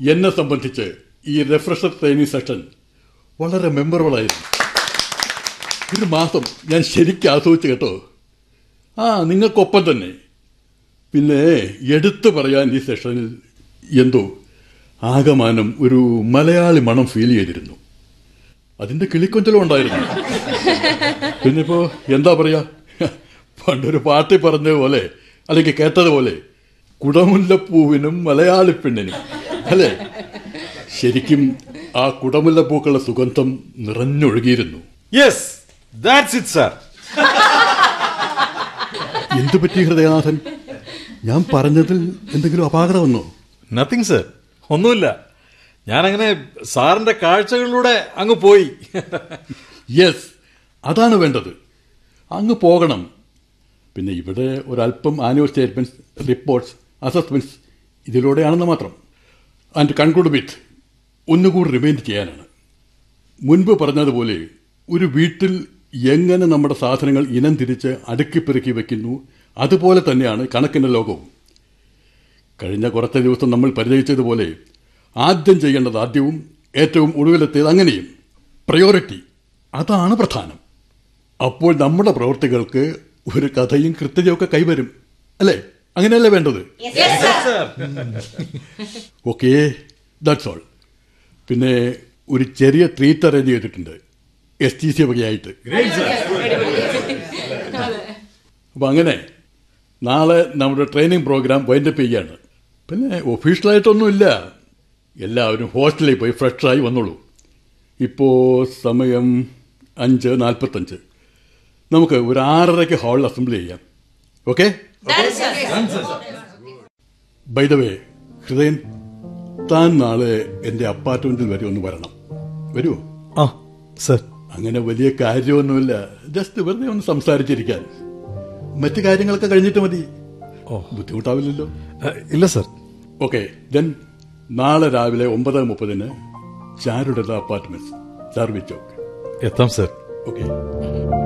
എന്നെ സംബന്ധിച്ച് ഈ റിഫ്രഷർ ട്രെയിനിങ് സെഷൻ വളരെ മെമ്മറബിൾ ആയിരുന്നു ഒരു മാസം ഞാൻ ശരിക്കും ആസ്വദിച്ചു കേട്ടോ ആ നിങ്ങൾക്കൊപ്പം തന്നെ പിന്നെ എടുത്തു പറയാൻ ഈ സെഷനിൽ എന്തോ ആകമാനം ഒരു മലയാളി മണം ഫീൽ ചെയ്തിരുന്നു അതിന്റെ കിളിക്കൊഞ്ചലും ഉണ്ടായിരുന്നു പിന്നെ ഇപ്പോ എന്താ പറയാ പണ്ടൊരു പാട്ടി പറഞ്ഞതുപോലെ അല്ലെങ്കിൽ കേട്ടതുപോലെ കുടമുല്ലപ്പൂവിനും മലയാളി പെണ്ണിനും അല്ലേ ശരിക്കും ആ കുടമുല്ലപ്പൂക്കളുടെ സുഗന്ധം നിറഞ്ഞൊഴുകിയിരുന്നു യെസ് ദാറ്റ്സ് ഇറ്റ് സാർ എന്തു പറ്റി ഹൃദയനാഥൻ ഞാൻ പറഞ്ഞതിൽ എന്തെങ്കിലും അപാകത വന്നോ നത്തിങ് സർ ഒന്നുമില്ല ഞാനങ്ങനെ സാറിന്റെ കാഴ്ചകളിലൂടെ അങ്ങ് പോയി യെസ് അതാണ് വേണ്ടത് അങ്ങ് പോകണം പിന്നെ ഇവിടെ ഒരല്പം ആനുവൽ സ്റ്റേറ്റ്മെന്റ്സ് റിപ്പോർട്ട്സ് അസസ്മെന്റ്സ് ഇതിലൂടെയാണെന്ന് മാത്രം ആൻഡ് കൺക്ലൂഡ് വിത്ത് ഒന്നുകൂടി റിമൈൻഡ് ചെയ്യാനാണ് മുൻപ് പറഞ്ഞതുപോലെ ഒരു വീട്ടിൽ എങ്ങനെ നമ്മുടെ സാധനങ്ങൾ ഇനം തിരിച്ച് അടുക്കിപ്പെറുക്കി വെക്കുന്നു അതുപോലെ തന്നെയാണ് കണക്കിന്റെ ലോകവും കഴിഞ്ഞ കുറച്ച് ദിവസം നമ്മൾ പരിചയിച്ചതുപോലെ ആദ്യം ചെയ്യേണ്ടത് ആദ്യവും ഏറ്റവും ഒടുവിലെത്തിയത് അങ്ങനെയും പ്രയോറിറ്റി അതാണ് പ്രധാനം അപ്പോൾ നമ്മുടെ പ്രവൃത്തികൾക്ക് ഒരു കഥയും കൃത്യതയൊക്കെ കൈവരും അല്ലേ അങ്ങനെയല്ലേ വേണ്ടത് ഓക്കെ ദാറ്റ്സ് ഓൾ പിന്നെ ഒരു ചെറിയ ട്രീറ്റ് അറേഞ്ച് ചെയ്തിട്ടുണ്ട് എസ് ടി സി വകയായിട്ട് അപ്പൊ അങ്ങനെ നാളെ നമ്മുടെ ട്രെയിനിങ് പ്രോഗ്രാം വൈൻഡപ്പ് ചെയ്യാണ് പിന്നെ ഒഫീഷ്യലായിട്ടൊന്നുമില്ല എല്ലാവരും ഹോസ്റ്റലിൽ പോയി ഫ്രഷായി വന്നോളൂ ഇപ്പോൾ സമയം അഞ്ച് നാൽപ്പത്തഞ്ച് നമുക്ക് ഒരു ആറരയ്ക്ക് ഹാളിൽ അസംബ്ലി ചെയ്യാം okay by the way Hridayan താൻ നാളെ എന്റെ അപ്പാർട്ട്മെന്റിൽ വരെ ഒന്ന് വരണം വരുമോ ആ സർ അങ്ങനെ വലിയ കാര്യമൊന്നുമില്ല ജസ്റ്റ് വെറുതെ ഒന്ന് സംസാരിച്ചിരിക്കാൻ മറ്റു കാര്യങ്ങളൊക്കെ കഴിഞ്ഞിട്ട് മതി ഓ. ബുദ്ധിമുട്ടാവില്ലല്ലോ ഇല്ല സർ ഓക്കെ ദെൻ നാളെ രാവിലെ ഒമ്പത് മുപ്പതിന് ചാരുടത അപ്പാർട്ട്മെന്റ്സ് സർവീസ് ചോക്ക് എത്താം സർ ഓക്കെ